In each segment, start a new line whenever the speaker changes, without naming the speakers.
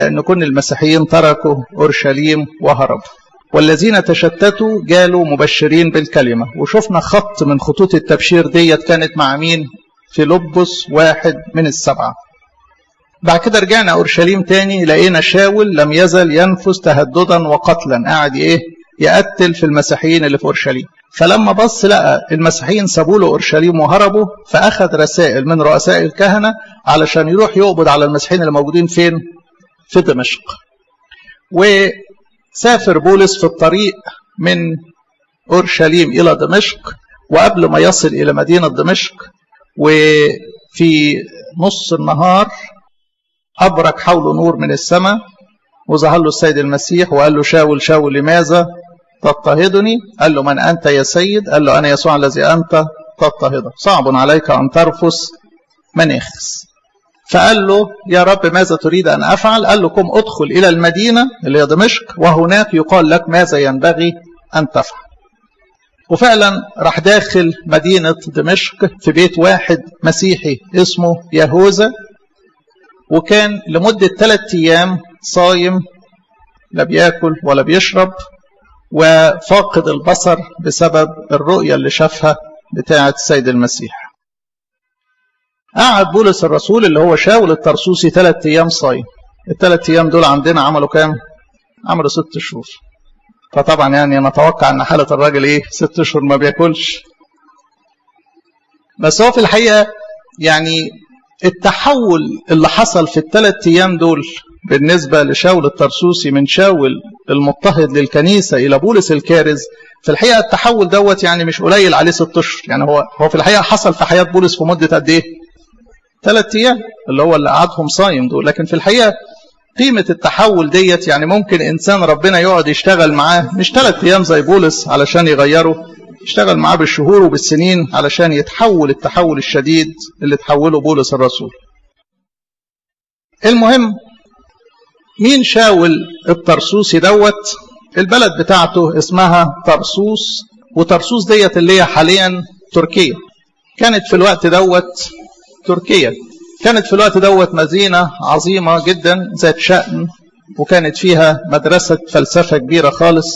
أن كل المسيحيين تركوا أورشليم وهربوا والذين تشتتوا جالوا مبشرين بالكلمة وشفنا خط من خطوط التبشير ديت كانت مع مين في لبس واحد من السبعة بعد كده رجعنا أورشليم تاني لقينا شاول لم يزل ينفذ تهددا وقتلا قاعد إيه يقتل في المسيحيين اللي في أورشليم فلما بص لقى المسيحيين سابوا له أورشليم وهربوا فأخذ رسائل من رؤساء الكهنة علشان يروح يقبض على المسيحيين اللي موجودين فين في دمشق وسافر بولس في الطريق من أورشليم إلى دمشق وقبل ما يصل إلى مدينة دمشق وفي نص النهار أبرك حوله نور من السماء وظهر له السيد المسيح وقال له شاول شاول لماذا تضطهدني قال له من أنت يا سيد قال له أنا يسوع الذي أنت تضطهده صعب عليك أن ترفس مناخس فقال له يا رب ماذا تريد أن أفعل قال له قم أدخل إلى المدينة اللي هي دمشق وهناك يقال لك ماذا ينبغي أن تفعل وفعلا راح داخل مدينة دمشق في بيت واحد مسيحي اسمه يهوذا وكان لمدة ثلاثة أيام صايم لا بياكل ولا بيشرب وفاقد البصر بسبب الرؤية اللي شافها بتاعة السيد المسيح قعد بولس الرسول اللي هو شاول الترسوسي ثلاثة أيام صايم الثلاث أيام دول عندنا عملوا كام؟ عملوا ست شهور فطبعا يعني نتوقع ان حالة الراجل ايه ست اشهر ما بياكلش بس هو في الحقيقة يعني التحول اللي حصل في الثلاث ايام دول بالنسبة لشاول الترسوسي من شاول المضطهد للكنيسة الى بولس الكارز في الحقيقة التحول دوت يعني مش قليل عليه ست اشهر يعني هو هو في الحقيقة حصل في حياة بولس في مدة قد ايه؟ ثلاث ايام اللي هو اللي قعدهم صايم دول لكن في الحقيقة قيمة التحول ديت يعني ممكن إنسان ربنا يقعد يشتغل معاه مش ثلاث أيام زي بولس علشان يغيره يشتغل معاه بالشهور وبالسنين علشان يتحول التحول الشديد اللي تحوله بولس الرسول المهم مين شاول الترسوسي دوت البلد بتاعته اسمها ترسوس وترسوس ديت اللي هي حاليا تركيا كانت في الوقت دوت تركيا كانت في الوقت دوت مدينة عظيمة جدا ذات شأن وكانت فيها مدرسة فلسفة كبيرة خالص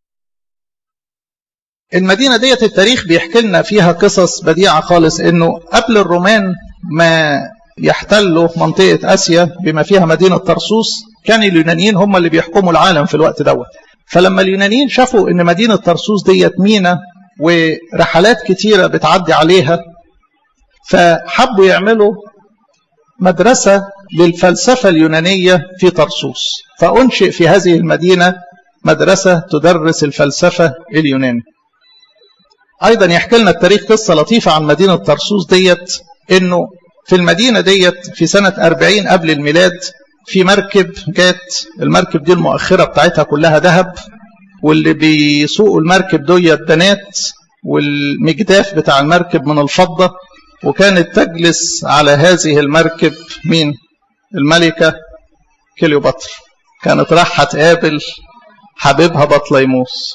المدينة ديت التاريخ بيحكي لنا فيها قصص بديعة خالص انه قبل الرومان ما يحتلوا منطقة اسيا بما فيها مدينة طرسوس كان اليونانيين هم اللي بيحكموا العالم في الوقت دوت فلما اليونانيين شافوا ان مدينة طرسوس ديت مينا ورحلات كتيرة بتعدي عليها فحبوا يعملوا مدرسة للفلسفة اليونانية في طرسوس فأنشئ في هذه المدينة مدرسة تدرس الفلسفة اليوناني أيضا يحكي لنا التاريخ قصة لطيفة عن مدينة طرسوس ديت إنه في المدينة ديت في سنة 40 قبل الميلاد في مركب جات المركب دي المؤخرة بتاعتها كلها ذهب واللي بيسوقوا المركب ديت بنات والمجداف بتاع المركب من الفضة وكانت تجلس على هذه المركب مين الملكة كليوباترا كانت رايحة تقابل حبيبها بطليموس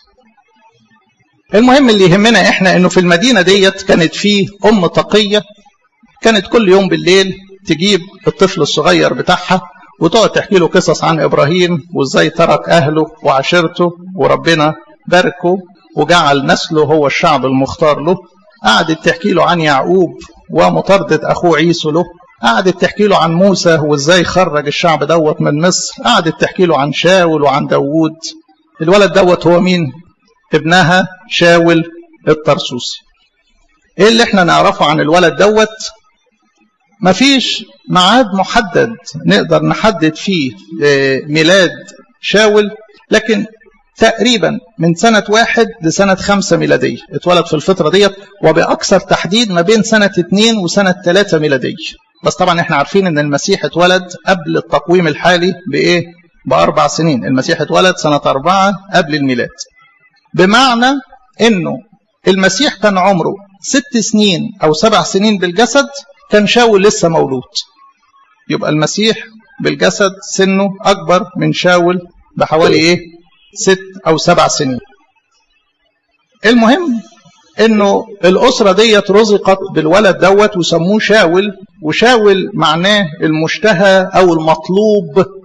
المهم اللي يهمنا احنا انه في المدينة ديت كانت فيه ام تقية كانت كل يوم بالليل تجيب الطفل الصغير بتاعها وتقعد تحكي له قصص عن ابراهيم وازاي ترك اهله وعشيرته وربنا باركه وجعل نسله هو الشعب المختار له قعدت تحكي له عن يعقوب ومطاردة أخوه عيسو له قعدت تحكي له عن موسى وإزاي خرج الشعب دوت من مصر قعدت تحكي له عن شاول وعن داوود الولد دوت هو مين ابنها شاول الطرسوسي ايه اللي احنا نعرفه عن الولد دوت مفيش ميعاد محدد نقدر نحدد فيه ميلاد شاول لكن تقريبا من سنة واحد لسنة خمسة ميلادية اتولد في الفترة ديت وبأكثر تحديد ما بين سنة اتنين وسنة ثلاثة ميلادية بس طبعا احنا عارفين ان المسيح اتولد قبل التقويم الحالي بإيه؟ بأربع سنين المسيح اتولد سنة أربعة قبل الميلاد بمعنى انه المسيح كان عمره ست سنين أو سبع سنين بالجسد كان شاول لسه مولود يبقى المسيح بالجسد سنه أكبر من شاول بحوالي إيه؟ ست أو سبع سنين المهم انه الاسره ديت رزقت بالولد دوت وسموه شاول وشاول معناه المشتهى او المطلوب